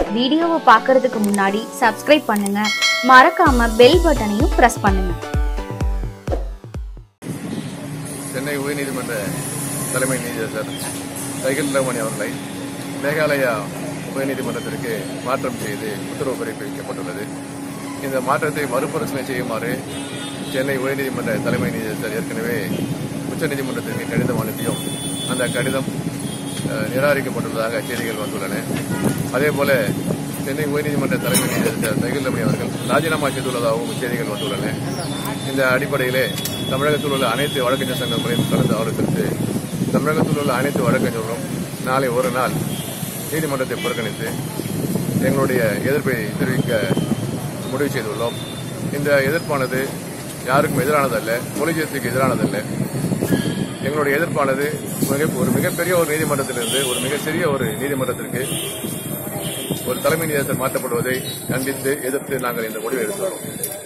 வீடியோவை பார்க்கறதுக்கு முன்னாடி சப்ஸ்கிரைப் பண்ணுங்க மறக்காம பெல் பட்டனையும் பிரஸ் பண்ணுங்க சென்னை உயர்நீதிமன்ற தலைமை நீதியரசர் சைகில் ரமணி அவர்களை மேகாலயா உயர்நீதிமன்றத்திற்கு மாற்றம் செய்து உத்தரவு பிறப்பிக்கப்பட்டுள்ளது இந்த மாற்றத்தை மறுபரிசீலனை செய்யுமாறு சென்னை உயர்நீதிமன்ற தலைமை நீதியரசர் ஏற்கனவே உச்சநீதிமன்றத்திற்கு கடிதம் அனுப்பியும் அந்த கடிதம் அஹ், நிராகரிக்கப்பட்டுள்ளதாக செய்திகள் வந்துள்ளன அதேபோல சென்னை உயர்நீதிமன்ற தலைமை நீதியரசர் சைகில் ரமணி அவர்கள் ராஜினாமா செய்துள்ளதாகவும் செய்திகள் வந்துள்ளன இந்த அடிப்படையிலே தமிழகத்தில் உள்ள அனைத்து வழக்கறிஞர் சங்கங்களையும் கலந்து ஆலோசித்து தமிழகத்தில் உள்ள அனைத்து வழக்கறிஞர்களும் நாளை ஒரு நாள் நீதிமன்றத்தை புறக்கணித்து எங்களுடைய எதிர்ப்பை தெரிவிக்க முடிவு செய்துள்ளோம் இந்த எதிர்ப்பானது யாருக்கும் எதிரானதல்ல கொலிஜியத்துக்கு எதிரானதல்ல எங்களுடைய எதிர்ப்பானது மிக- ஒரு மிகப்பெரிய ஒரு நீதிமன்றத்திலிருந்து ஒரு மிக சிறிய ஒரு நீதிமன்றத்திற்கு ஒரு தலைமை நீதியரசர் மாற்றப்படுவதை கண்டித்து எதிர்த்து நாங்கள் இந்த முடிவை எடுத்துள்ளோம்